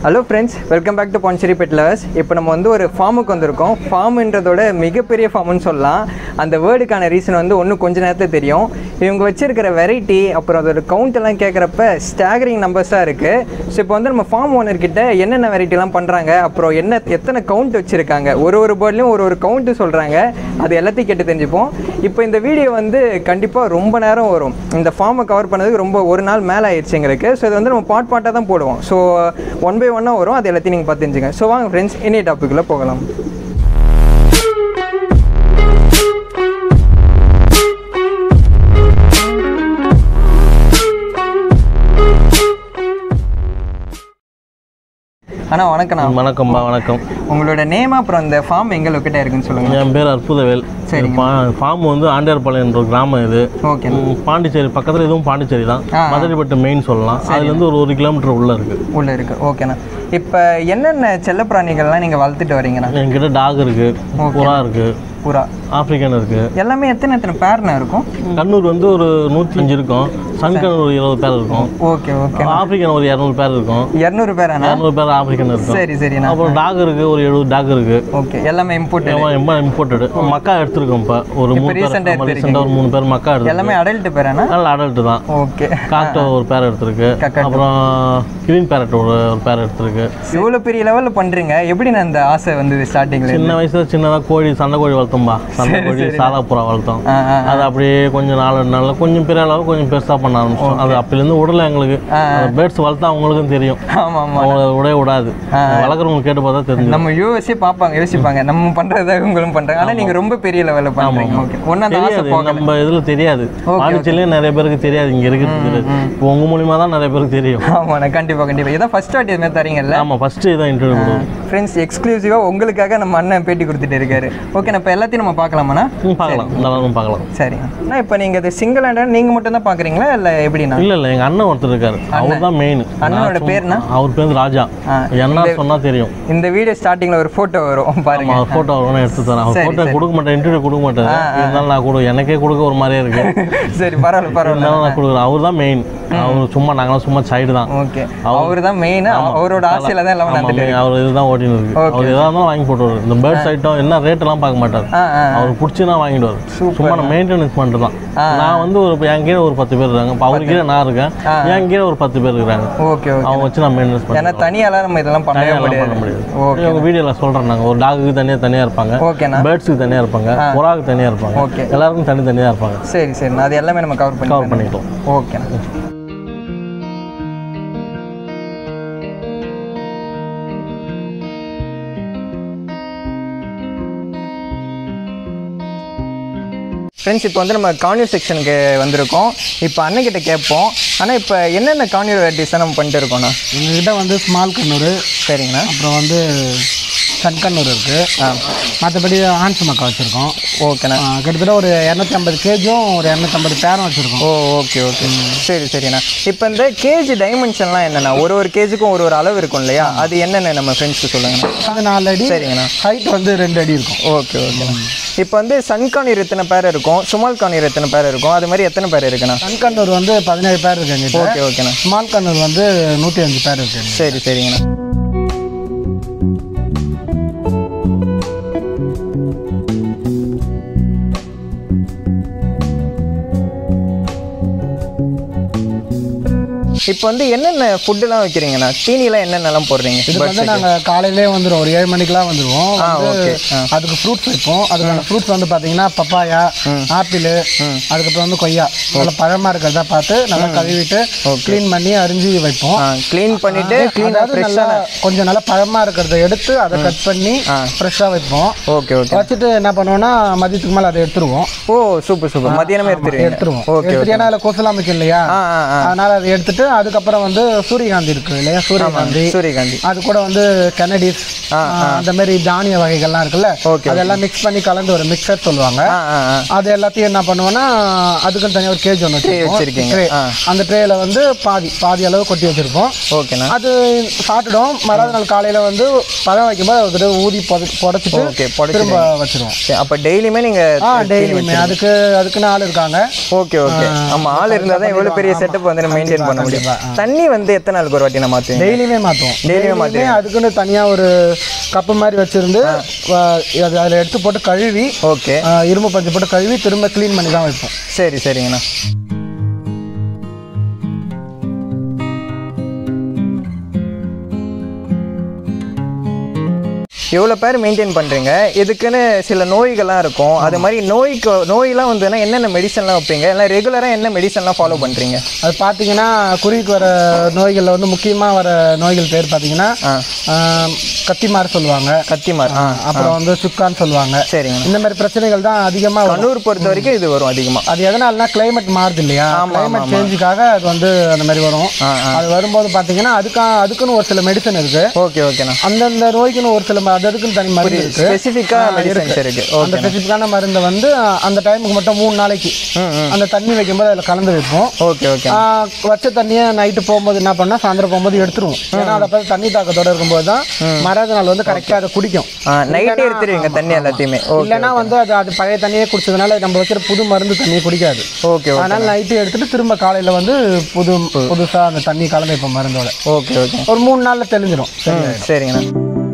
Hello friends welcome back to Pondicherry pet lovers இப்போ நம்ம வந்து ஒரு ஃபார்முக்கு வந்திருக்கோம் ஃபார்ம்ன்றதோட மிகப்பெரிய ஃபார்ம்னு சொல்லலாம் அந்த வேர்டுக்கான ரீசன் வந்து ஒன்றும் கொஞ்ச நேரத்தில் தெரியும் இவங்க வச்சிருக்கிற வெரைட்டி அப்புறம் அதோட கவுண்ட் எல்லாம் கேட்குறப்ப ஸ்டாகரிங் நம்பர்ஸாக இருக்குது ஸோ இப்போ வந்து நம்ம ஃபார்ம் ஓனர்கிட்ட என்னென்ன வெரைட்டிலாம் பண்ணுறாங்க அப்புறம் என்ன எத்தனை கவுண்ட் வச்சுருக்காங்க ஒரு ஒரு பேர்ட்லையும் ஒரு ஒரு கவுண்ட்டு சொல்கிறாங்க அது எல்லாத்தையும் கேட்டு தெரிஞ்சுப்போம் இப்போ இந்த வீடியோ வந்து கண்டிப்பாக ரொம்ப நேரம் வரும் இந்த ஃபார்மை கவர் பண்ணதுக்கு ரொம்ப ஒரு நாள் மேலே ஆயிடுச்சு எங்களுக்கு ஸோ இது வந்து நம்ம பார்ட் பார்ட்டாக தான் போடுவோம் ஸோ ஒன் பை ஒன்னாக வரும் அது எல்லாத்தையும் நீங்கள் பார்த்து தெரிஞ்சுங்க ஸோ வாங்க ஃப்ரெண்ட்ஸ் இன்னி டாப்பிக்குள்ளே போகலாம் அண்ணா வணக்கண்ணா வணக்கம்மா வணக்கம் உங்களோட நேம் அப்புறம் இந்த ஃபார்ம் எங்கே லொக்கேட் இருக்குன்னு சொல்லுங்கள் என் பேர் அற்புதவேல் ஃபார்ம் வந்து ஆண்டியார்பாளையன்ற ஒரு கிராமம் இது ஓகே ம், பாண்டிச்சேரி பக்கத்தில் இதுவும் பாண்டிச்சேரி தான் ஆ. மதுரைப்பட்டு மெயின் சொல்லலாம் அதுலேருந்து ஒரு ஒரு கிலோமீட்டர் உள்ள இருக்கு உள்ளே இருக்கு ஓகேண்ணா இப்போ என்னென்ன செல்லப்பிராணிகள்லாம் நீங்கள் வளர்த்துட்டு வரீங்கண்ணா என்கிட்ட டாக் இருக்கு புறா இருக்கு புறா ஆப்பிரிக்கன் இருக்கு எல்லாமே எத்தனை எத்தனை பேர்ண்ணா இருக்கும் கண்ணூர் வந்து ஒரு நூற்றி அஞ்சு இருக்கும் சன்கண்ணூர் ஒரு இருபது பேர் இருக்கும் ஓகே ஓகே ஆப்பிரிக்கன் ஒரு இரநூறு பேர் இருக்கும் இரநூறு பேராண்ணா இரநூறு பேர் ஆப்பிரிக்கன் இருக்கும் சரி சரிண்ணா அப்புறம் டாக் இருக்கு ஒரு எழுபது டாக் இருக்கு ஓகே எல்லாமே இம்போர்ட் ரொம்ப இம்போர்ட்டடு மக்கா எடுத்திருக்கோம் இப்போ ஒரு மூணு பேர் recent ஆ ஆமா, recent ஆ ஒரு மூணு பேர் மக்கா எடுத்து எல்லாமே அடல்ட் பேராண்ணா நல்ல அடல்ட் தான் ஓகே காக்டோ ஒரு பேர் எடுத்திருக்கு கக்காட்டோ. அப்புறம் கிரீன் பேரட் ஒரு ஒரு பேர் எடுத்திருக்கு இவ்வளோ பெரிய லெவலில் பண்ணுறீங்க எப்படிண்ணா அந்த ஆசை வந்தது ஸ்டார்டிங்கில் சின்ன வயசுல சின்னதாக கோழி சண்டை கோழி வளர்த்தோம்பா சண்டை கோழி சாதா புறா வளர்த்தோம் ஆ ஆ அது அப்படியே கொஞ்சம் நாலு நாளில் கொஞ்சம் பெரிய அளவு கொஞ்சம் பெருசாக பண்ண ஆரம்பிச்சோம் அது அப்போலேருந்து விடல எங்களுக்கு பேர்ட்ஸ் வளர்த்தா அவங்களுக்கும் தெரியும் ஆமாம் ஆமாம் அவங்கள விடவே விடாது வளர்க்குறவங்க கேட்டு பார்த்தா தெரிஞ்சு நம்ம யூஎஸ்ஏ பார்ப்பாங்க யோசிப்பாங்க நம்ம பண்ணுறத இவங்களும் பண்ணுறாங்க ஆனால் நீங்கள் ரொம்ப பெரிய லெவலில் பண்ணுறீங்க ஓகே ஒன்றா அந்த ஆசை தெரியாது நம்ம இதில் தெரியாது பாண்டிச்சேரியிலே நிறைய பேருக்கு தெரியாது இங்கே இருக்கிறது இப்போ உங்கள் மூலியமாக தான் நிறைய பேருக்கு தெரியும் ஆமாண்ணா கண்டிப்பாக கண்டிப்பாக இதான் ஃபஸ்ட் வாட்டி இதுமாதிரி தரீங்கல்ல ஆமாம் ஃபஸ்ட்டு இதான் இன்டர்வியூ கொடுக்கும் ஃப்ரெண்ட்ஸ் எக்ஸ்க்ளூசிவாக உங்களுக்காக நம்ம அண்ணன் பேட்டி கொடுத்துட்டு இருக்காரு ஓகே இப்போ எல்லாத்தையும் நம்ம பார்க்கலாமாண்ணா ம் பார்க்கலாம் நல்லா பார்க்கலாம் சரிங்க அண்ணா இப்போ நீங்கள் இது சிங்கிள் ஹேண்டட் நீங்கள் மட்டும் தான் பார்க்குறீங்களா இல்லை எப்படிண்ணா இல்ல இல்ல எங்க அண்ணன் ஒருத்தர் இருக்காரு அவர் தான் மெயின் அண்ணனோட பேர்னா அவர் பேர் ராஜா ஆ, என்ன சொன்னா தெரியும் இந்த வீடியோ ஸ்டார்டிங்கில் ஒரு ஃபோட்டோ வரும் பாருங்க அவர் போட்டோ வேணா எடுத்து தரேன் அவர் போட்டோ கொடுக்க மாட்டேன் இன்டர்வியூ கொடுக்க மாட்டாரு இருந்தாலும் நான் கொடு எனக்கே கொடுக்க ஒரு மாதிரியே இருக்கு சரி பரவாயில்ல பரவாயில்ல இருந்தாலும் நான் கொடுக்குறேன் அவர் தான் மெயின் அவர் சும்மா நாங்களாம் சும்மா சைடு தான் ஓகே அவர் தான் மெயின் அவரோட ஆசையில தான் எல்லாம் ஆமா, main. அவர் இதுதான் ஓட்டின்னு இருக்கு அவர் எதா இருந்தாலும் வாங்கி போட்டுவார் இந்த பேர்ட்ஸ் ஐட்டம் என்ன ரேட் எல்லாம் பார்க்க மாட்டார் ஆ ஆ அவர் பிடிச்சினா வாங்கிடுவார் சும்மா நான் மெயின்டெனன்ஸ் பண்ணிட்டு தான் நான் வந்து ஒரு என் கீழே ஒரு பத்து பேர் இருக்காங்க இப்போ அவர் கீழே நான் இருக்கேன் என் கீழே ஒரு பத்து பேர் இருக்காங்க ஓகே ஓகே அவங்க வச்சு நான் மெயின்டெனன்ஸ் பண்ணி ஏன்னா தனியாலாம் நம்ம இதெல்லாம் பண்ணவே தனியாலாம் முடியாது பண்ண முடியாது ஓகே உங்க வீடியோல சொல்றேன் நாங்க ஒரு டாகுக்கு தனியா தனியா இருப்பாங்க ஓகேண்ணா பேர்ட்ஸுக்கு தனியா இருப்பாங்க புறாவுக்கு தனியா இருப்பாங்க ஓகே எல்லாருக்கும் தனி தனியா இருப்பாங்க சரி சரி அது எல்லாமே நம்ம கவர் பண்ணி கவர் பண்ணிக்கலாம் ஓகேண்ணா ஃப்ரெண்ட்ஸ் இப்போ வந்து நம்ம கான்யூர் செக்ஷனுக்கு வந்திருக்கோம் இப்போ அண்ணன்கிட்ட கேட்போம் ஆனால் இப்போ என்னென்ன கான்யூர் வெரைட்டிஸ் நம்ம பண்ணிட்டு இருக்கோண்ணா எங்ககிட்ட வந்து ஸ்மால் கண்ணூர் சரிங்கண்ணா அப்புறம் வந்து சன்கண்ணூர் இருக்குது மற்றபடி ஆன்ஸ் மக்கா வச்சுருக்கோம் ஓகேண்ணா கிட்டத்தட்ட ஒரு இரநூத்தி ஐம்பது கேஜும் ஒரு இரநூத்தம்பது பேரும் வச்சுருக்கோம் ஓ ஓகே ஓகே சரி சரிண்ணா இப்போ இந்த கேஜி டைமென்ஷன்லாம் என்னண்ணா ஒரு ஒரு கேஜுக்கும் ஒரு ஒரு அளவு இருக்கும் இல்லையா அது என்னென்ன நம்ம ஃப்ரெண்ட்ஸ்க்கு சொல்லுங்கண்ணா அது நாலு அடி சரிங்கண்ணா ஹைட் வந்து ரெண்டு அடி இருக்கும் ஓகே ஓகேண்ணா இப்போ வந்து சன் கார்னியர் எத்தனை பேர் இருக்கும் சுமால் கார்னியர் எத்தனை பேர் இருக்கும் அது மாதிரி எத்தனை பேர் இருக்குண்ணா சன்கண்ணூர் வந்து பதினேழு பேர் இருக்கு எங்கிட்ட ஓகே ஓகேண்ணா ஸ்மால் கண்ணூர் வந்து நூற்றி அஞ்சு பேர் இருக்கு எங்கிட்ட. சரி சரிங்கண்ணா இப்போ வந்து என்னென்ன ஃபுட்டுலாம் வைக்கிறீங்கண்ணா தீனிலாம் என்னென்னலாம் போடுறீங்க இதுக்கு வந்து நாங்கள் காலையிலே வந்துடுவோம் ஒரு ஏழு மணிக்கெலாம் வந்துடுவோம் வந்து அதுக்கு ஃப்ரூட்ஸ் வைப்போம் அதுக்கான ஃப்ரூட்ஸ் வந்து பார்த்தீங்கன்னா பப்பாயா ஆப்பிள் அதுக்கப்புறம் வந்து கொய்யா நல்லா பழமாக இருக்கிறதா பார்த்து நல்லா கழுவிட்டு க்ளீன் பண்ணி அரிஞ்சு வைப்போம் க்ளீன் பண்ணிட்டு க்ளீனாக அதாவது நல்லா கொஞ்சம் நல்லா பழமா இருக்கிறத எடுத்து அதை கட் பண்ணி ஃப்ரெஷ்ஷாக வைப்போம் ஓகே ஓகே வச்சுட்டு என்ன பண்ணுவோம்னா மதியத்துக்கு மேலே அதை எடுத்துருவோம் ஓ சூப்பர் சூப்பர் மதியானமே எடுத்துருவீங்க எடுத்துருவோம் ஓகே எடுத்துட்டு ஏன்னா அதில் கொசுலாம் வைக்கும் இல்லையா ஆ ஆ ஆ அதனால அதை எடுத்துட்டு அதுக்கப்புறம் வந்து சூரியகாந்தி இருக்கு இல்லையா சூரியகாந்தி சூரியகாந்தி அது கூட வந்து கெனடிஸ் அந்த மாதிரி தானிய வகைகள்லாம் இருக்குல்ல Okay, அதெல்லாம் மிக்ஸ் பண்ணி கலந்து ஒரு மிக்சர் சொல்லுவாங்க ஆ ஆ ஆ அது எல்லாத்தையும் என்ன பண்ணுவோம்னா அதுக்குன்னு தனியாக ஒரு கேஜ் ஒன்று வச்சிருக்கீங்க. ட்ரே ஆ. அந்த ட்ரேல வந்து பாதி பாதி அளவு கொட்டி வச்சிருப்போம் ஓகேண்ணா அது சாப்பிட்டுடும் மறாவது நாள் காலையில வந்து பழம் வைக்கும்போது ஒரு தடவை ஊதி புத புடச்சிட்டு ஓகே புடச்சி திரும்ப வச்சிருவோம் சரி அப்போ டெய்லியுமே நீங்க ஆ டெய்லியுமே அதுக்கு அதுக்குன்னு ஆள் இருக்காங்க ஓகே ஓகே ஆமா ஆள் இருந்தால் தான் இவ்வளோ பெரிய செட்டப் வந்து மெயின்டைன் பண்ண முடியும் கண்டிப்பா ஆ. தண்ணி வந்து எத்தனை நாளுக்கு ஒரு வாட்டி நான் மாற்றுவீங்க டெய்லியுமே மாற்றுவோம் Daily-யுமே டெய்லியுமே அதுக்குன்னு தனியாக ஒரு கப்பு மாதிரி வச்சுருந்து அது அதில் எடுத்து போட்டு கழுவி ஓகே ஆ, இரும்பு பஞ்சு போட்டு கழுவி திரும்ப க்ளீன் பண்ணி தான் வைப்போம் சரி சரிங்கண்ணா எவ்வளோ பேர் மெயின்டைன் பண்ணுறீங்க இதுக்குன்னு சில நோய்கள்லாம் இருக்கும் அது மாதிரி நோய்க்கு நோயெலாம் வந்ததுன்னா என்னென்ன மெடிசன்லாம் வைப்பீங்க இல்லை ரெகுலராக என்ன மெடிசன்லாம் ஃபாலோ பண்ணுறீங்க அது பார்த்தீங்கன்னா குருவிக்கு வர நோய்களில் வந்து முக்கியமாக வர நோய்கள் பேர் பார்த்தீங்கன்னா ஆ, கத்திமார் சொல்லுவாங்க கத்திமார் ஆ அப்புறம் வந்து சுக்கான்னு சொல்லுவாங்க சரிங்க இந்த மாதிரி பிரச்சனைகள் தான் அதிகமாக வரும் கண்ணூர் பொறுத்த வரைக்கும் இது வரும் அதிகமாக அது எதனாலனா கிளைமேட் மாறுது இல்லையா கிளைமேட் சேஞ்சுக்காக அது வந்து அந்த மாதிரி வரும் அது வரும்போது பார்த்தீங்கன்னா அதுக்கா அதுக்குன்னு ஒரு சில மெடிசன் இருக்கு ஓகே ஓகேண்ணா அந்தந்த நோய்க்குன்னு ஒரு சில ம- அது அதுக்குன்னு தனி மருந்து இருக்கு ஸ்பெசிஃபிக்காக மெடிசன்ஸ் இருக்கு அந்த ஸ்பெசிஃபிக்கான மருந்தை வந்து அஹ், அந்த டைமுக்கு மட்டும் மூணு நாளைக்கு அந்த தண்ணி வைக்கும்போது அதில் கலந்து வைப்போம் ஓகே ஓகே ஆஹ், வச்ச தண்ணியை நைட்டு போகும்போது என்ன பண்ணா சாயந்தரம் போகும்போது எடுத்துருவோம் ஏன்னா அதை பார்த்து தண்ணி தாக்கத்தோட இருக்கும்போது தான் மறாத நாள் வந்து கரெக்டாக அதை குடிக்கும் நைட்டே எடுத்துருவீங்க தண்ணி எல்லாத்தையுமே ஓகே இல்லைன்னா வந்து அது அது பழைய தண்ணியே குடிச்சதுனால நம்ம வைக்கிற புது மருந்து தண்ணியை குடிக்காது ஓகே அதனால நைட்டு எடுத்துட்டு திரும்ப காலையில வந்து புது புதுசா அந்த தண்ணி கலந்து வைப்போம் மருந்தோட ஓகே ஓகே ஒரு மூணு நாள்ல தெளிஞ்சிடும் ம் சரிங்கண்ணா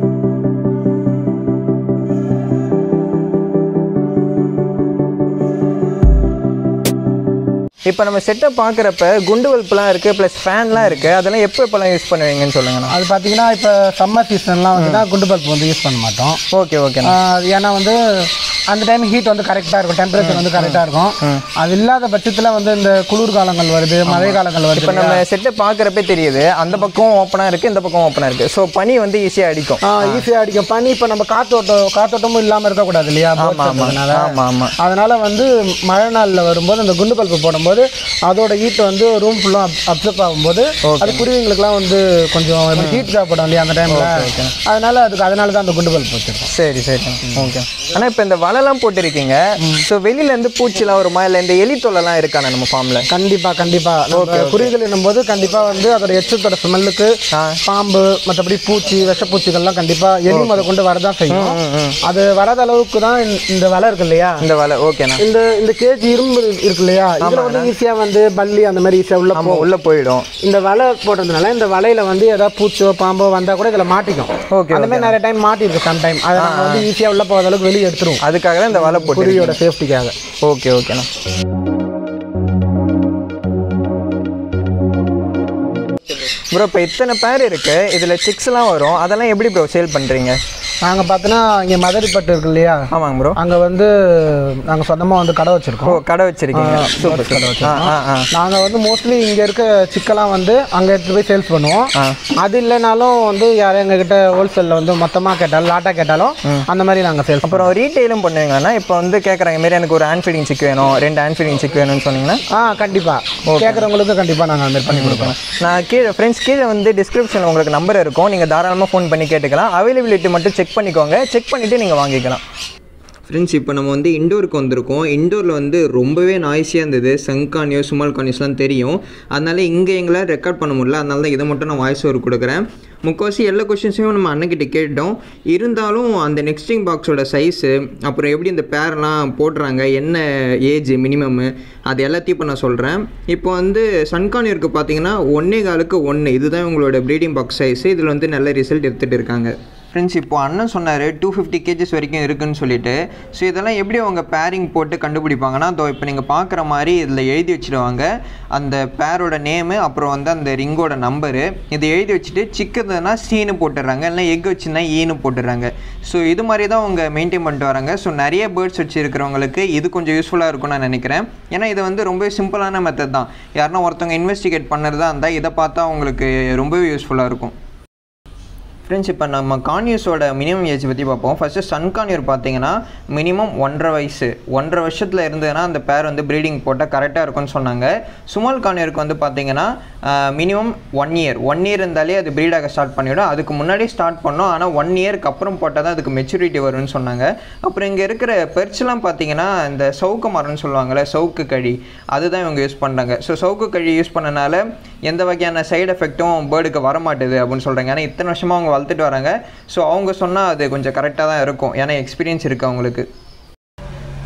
இப்போ நம்ம செட்டை பார்க்குறப்ப குண்டு வல்புலாம் இருக்குது ப்ளஸ் ஃபேன்லாம் இருக்குது அதெல்லாம் எப்போ எப்போல்லாம் யூஸ் பண்ணுவீங்கன்னு சொல்லுங்கண்ணா அது பார்த்தீங்கன்னா இப்போ சம்மர் சீசன்லாம் வந்துன்னா குண்டு பல்ப் வந்து யூஸ் பண்ண மாட்டோம் ஓகே ஓகேண்ணா ஆஹ் ஏன்னா வந்து அந்த டைம் ஹீட் வந்து கரெக்டாக இருக்கும் டெம்பரேச்சர் வந்து கரெக்டாக இருக்கும் அது இல்லாத பட்சத்தில் வந்து இந்த குளிர் காலங்கள் வருது மழை காலங்கள் வருது இப்போ நம்ம செட்டை பார்க்குறப்பே தெரியுது அந்த பக்கம் ஓப்பனாக இருக்குது இந்த பக்கம் ஓப்பனாக இருக்குது ஸோ பனி வந்து ஈஸியாக அடிக்கும் ஈஸியாக அடிக்கும் பனி இப்போ நம்ம காத்தோட்டம் காத்தோட்டமும் இல்லாமல் இருக்கக்கூடாது இல்லையா boat செட்டதுனால. ஆமாம் ஆமாம் அதனால வந்து மழை நாளில் வரும்போது அந்த குண்டு பல்பு போடும்போது அதோட ஹீட் வந்து ரூம் ஃபுல்லாக அப்சர்வ் ஆகும்போது அது குருவிங்களுக்குலாம் வந்து கொஞ்சம் ஹீட் தேவைப்படும் இல்லையா அந்த டைமில் அதனால அதுக்கு அதனால தான் அந்த குண்டு பல்ப் வச்சிருக்கோம் சரி சரி ஓகே ஆனால் இப்போ இந்த வலைலாம் போட்டிருக்கீங்க ஸோ வெளியிலேருந்து பூச்சிலாம் வருமா இல்லை இந்த எலி தொல்லைலாம் இருக்காண்ணா நம்ம ஃபார்மில் கண்டிப்பா கண்டிப்பா நம்ம குருவிகள் என்னும்போது கண்டிப்பா வந்து அதோட எச்சத்தோட ஸ்மெல்லுக்கு பாம்பு மற்றபடி பூச்சி விஷப்பூச்சிகள்லாம் கண்டிப்பா எலி முத கொண்டு வரதான் செய்யும் அது வராத அளவுக்கு தான் இந்த- இந்த வலை இருக்கு இல்லையா இந்த வலை ஓகேண்ணா இந்த இந்த கேஜ் இரும்பு இருக்கு இல்லையா இதுல வந்து ஈஸியா வந்து பல்லி அந்த மாதிரி ஈஸியா உள்ள ஆமாம் உள்ளே போயிடும் இந்த வலை போட்டதுனால இந்த வலையில வந்து ஏதாவது பூச்சோ பாம்போ வந்தா கூட இதுல மாட்டிக்கும் Okay, அந்த மாதிரி நிறைய டைம் மாட்டிருக்கு சம் டைம் அதை நம்ம வந்து ஈஸியா உள்ள போகாத அளவுக்கு வெளியே எடுத்துருவோம் அதுக்காக தான் இந்த வலை போட்டு குருவியோட சேஃப்டிக்காக ஓகே ஓகேண்ணா ப்ரோ இப்போ இத்தனை பேர் இருக்கு இதில் சிக்ஸ்லாம் வரும் அதெல்லாம் எப்படி ப்ரோ சேல் பண்ணுறீங்க நாங்க பார்த்தோன்னா இங்க மதுரைப்பட்டு இருக்கு இல்லையா ஆமாங்க ப்ரோ அங்க வந்து நாங்க சொந்தமா வந்து கடை வச்சிருக்கோம் ஓ கடை வச்சிருக்கீங்க சூப்பர் கடை சூப்பர் ஆ ஆ ஆ நாங்க வந்து மோஸ்ட்லி இங்க இருக்க சிக்கெல்லாம் வந்து அங்க எடுத்து போய் சேல்ஸ் பண்ணுவோம் ஆ. அது இல்லைனாலும் வந்து யாரும் எங்க கிட்ட ஹோல்சேல்ல வந்து மொத்தமா கேட்டாலும் லாட்டா கேட்டாலும் அந்த மாதிரி நாங்க சேல்ஸ் அப்புறம் ரீட்டெயிலும் பண்ணுவீங்கன்னா இப்போ வந்து கேட்குறாங்க மாரி எனக்கு ஒரு ஹேண்ட் ஃபீடிங் சிக் வேணும் ரெண்டு ஹேண்ட் ஃபீடிங் சிக் வேணும்னு சொன்னீங்கன்னா ஆ கண்டிப்பா கேட்குறவங்களுக்கு கண்டிப்பா நாங்க அந்த மாதிரி பண்ணி கொடுப்போம் நான் கீழே ஃப்ரெண்ட்ஸ் கீழே வந்து டிஸ்கிரிப்ஷனில் உங்களுக்கு நம்பர் இருக்கும் நீங்கள் தாராளமாக ஃபோன் பண்ணி கேட்டுக்கலாம் அவைலபிலிட்டி மட்டும் செக் பண்ணிக்கோங்க செக் பண்ணிவிட்டு நீங்கள் வாங்கிக்கலாம் ஃப்ரெண்ட்ஸ் இப்போ நம்ம வந்து இண்டோருக்கு வந்திருக்கோம் இண்டோரில் வந்து ரொம்பவே நாய்ஸியாக இருந்தது சங்கானியோ சுமால் கானியோஸ்லாம் தெரியும் அதனால இங்கே எங்களால் ரெக்கார்ட் பண்ண முடியல அதனால தான் இதை மட்டும் நான் வாய்ஸ் ஓவர் கொடுக்குறேன் முக்கால்வாசி எல்லா கொஷின்ஸையும் நம்ம அண்ணன்கிட்ட கேட்டோம் இருந்தாலும் அந்த நெக்ஸ்டிங் பாக்ஸோட சைஸு அப்புறம் எப்படி இந்த பேர்லாம் போடுறாங்க என்ன ஏஜ் மினிமம்மு அது எல்லாத்தையும் இப்போ நான் சொல்கிறேன் இப்போ வந்து சன்கானியருக்கு பார்த்தீங்கன்னா ஒன்றே காலுக்கு ஒன்று இதுதான் இவங்களோட ப்ரீடிங் பாக்ஸ் சைஸு இதில் வந்து நல்ல ரிசல்ட் எடுத்துகிட்டு இருக்காங்க ஃப்ரெண்ட்ஸ் இப்போ அண்ணன் சொன்னார் டூ ஃபிஃப்டி கேஜஸ் வரைக்கும் இருக்குன்னு சொல்லிட்டு ஸோ இதெல்லாம் எப்படி அவங்க பேரிங் போட்டு கண்டுபிடிப்பாங்கன்னா இதோ இப்போ நீங்கள் பார்க்குற மாதிரி இதில் எழுதி வச்சுடுவாங்க அந்த பேரோட நேமு அப்புறம் வந்து அந்த ரிங்கோட நம்பரு இதை எழுதி வச்சுட்டு சிக்கதுன்னா சீனு போட்டுடுறாங்க இல்லைனா எக் வச்சுன்னா ஈனு போட்டுடுறாங்க ஸோ இது மாதிரி தான் அவங்க மெயின்டைன் பண்ணிட்டு வராங்க ஸோ நிறைய பேர்ட்ஸ் வச்சுருக்கிறவங்களுக்கு இது கொஞ்சம் யூஸ்ஃபுல்லாக இருக்கும்னு நான் நினைக்கிறேன் ஏன்னா இது வந்து ரொம்ப சிம்பிளான மெத்தட் தான் யாருன்னா ஒருத்தவங்க இன்வெஸ்டிகேட் பண்ணுறதா இருந்தால் இதை பார்த்தா அவங்களுக்கு ரொம்பவே யூஸ்ஃபுல்லாக இருக்கும் ஃப்ரெண்ட்ஸ் இப்போ நம்ம கான்யூஸோட மினிமம் ஏஜ் பற்றி பார்ப்போம் ஃபஸ்ட்டு சன் கான்யூர் பார்த்தீங்கன்னா மினிமம் ஒன்றரை வயசு ஒன்றரை வருஷத்தில் இருந்ததுன்னா அந்த பேர் வந்து ப்ரீடிங் போட்டால் கரெக்டாக இருக்கும்னு சொன்னாங்க சுமால் கான்யூருக்கு வந்து பார்த்தீங்கன்னா minimum one year one year இருந்தாலே அது ப்ரீடாக ஸ்டார்ட் பண்ணிவிடும் அதுக்கு முன்னாடி ஸ்டார்ட் பண்ணோம் ஆனால் ஒன் இயருக்கு அப்புறம் போட்டால் தான் அதுக்கு மெச்சூரிட்டி வரும்னு சொன்னாங்க அப்புறம் இங்கே இருக்கிற பெர்ச்லாம் பார்த்தீங்கன்னா இந்த சவுக்கு மரம்னு சொல்லுவாங்கள்ல சவுக்கு கழி அதுதான் இவங்க யூஸ் பண்ணுறாங்க ஸோ சவுக்கு கழி யூஸ் பண்ணனால எந்த வகையான சைடு எஃபெக்ட்டும் பேர்டுக்கு வர மாட்டுது அப்படின்னு சொல்கிறாங்க ஏன்னா இத்தனை வருஷமாக அவங்க வளர்த்துட்டு வராங்க ஸோ அவங்க சொன்னால் அது கொஞ்சம் கரெக்டாக தான் இருக்கும் ஏன்னா எக்ஸ்பீரியன்ஸ் இருக்குது அவங்களுக்கு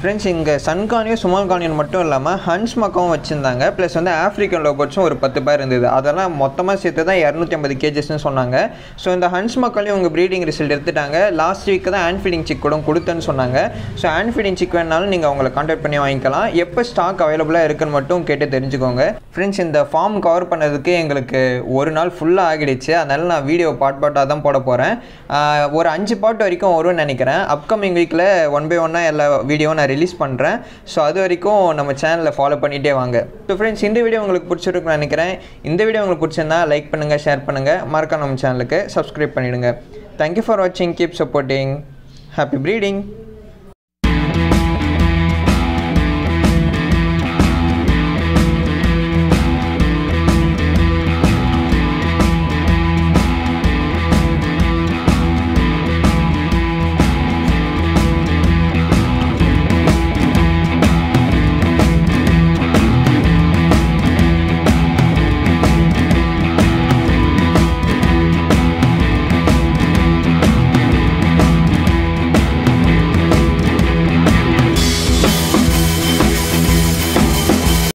ஃப்ரெண்ட்ஸ் இங்கே சன்கானியும் சுமான்கானியும் மட்டும் இல்லாமல் ஹன்ஸ் மக்காவும் வச்சுருந்தாங்க ப்ளஸ் வந்து ஆஃப்ரிக்கன் லோபர்ட்ஸும் ஒரு பத்து பேர் இருந்தது அதெல்லாம் மொத்தமாக சேர்த்து தான் இரநூத்தி ஐம்பது கேஜஸ்னு சொன்னாங்க ஸோ இந்த ஹன்ஸ் மக்காலையும் உங்கள் ப்ரீடிங் ரிசல்ட் எடுத்துட்டாங்க லாஸ்ட் வீக் தான் ஹேண்ட் ஃபீடிங் சிக் கூட கொடுத்தேன்னு சொன்னாங்க ஸோ ஹேண்ட் ஃபீடிங் சிக் வேணாலும் நீங்கள் அவங்களை கான்டாக்ட் பண்ணி வாங்கிக்கலாம் எப்போ ஸ்டாக் அவைலபிளாக இருக்குன்னு மட்டும் கேட்டு தெரிஞ்சுக்கோங்க ஃப்ரெண்ட்ஸ் இந்த ஃபார்ம் கவர் பண்ணதுக்கு எங்களுக்கு ஒரு நாள் ஃபுல்லாக ஆகிடுச்சு அதனால நான் வீடியோ பார்ட் பார்ட்டாக தான் போட போகிறேன் ஒரு அஞ்சு பார்ட் வரைக்கும் வரும்னு நினைக்கிறேன் அப்கமிங் வீக்கில் ஒன் பை ஒன்னாக எல்லா வீடியோவும் நான் ரிலீஸ் பண்ணுறேன் ஸோ அது வரைக்கும் நம்ம சேனலை ஃபாலோ பண்ணிகிட்டே வாங்க ஸோ ஃப்ரெண்ட்ஸ் இந்த வீடியோ உங்களுக்கு பிடிச்சிருக்குன்னு நினைக்கிறேன் இந்த வீடியோ உங்களுக்கு பிடிச்சிருந்தா லைக் பண்ணுங்கள் ஷேர் பண்ணுங்கள் மறக்காம நம்ம சேனலுக்கு சப்ஸ்கிரைப் பண்ணிவிடுங்க தேங்க்யூ ஃபார் வாட்சிங் கீப் சப்போர்ட்டிங் ஹாப்பி ப்ரீடிங்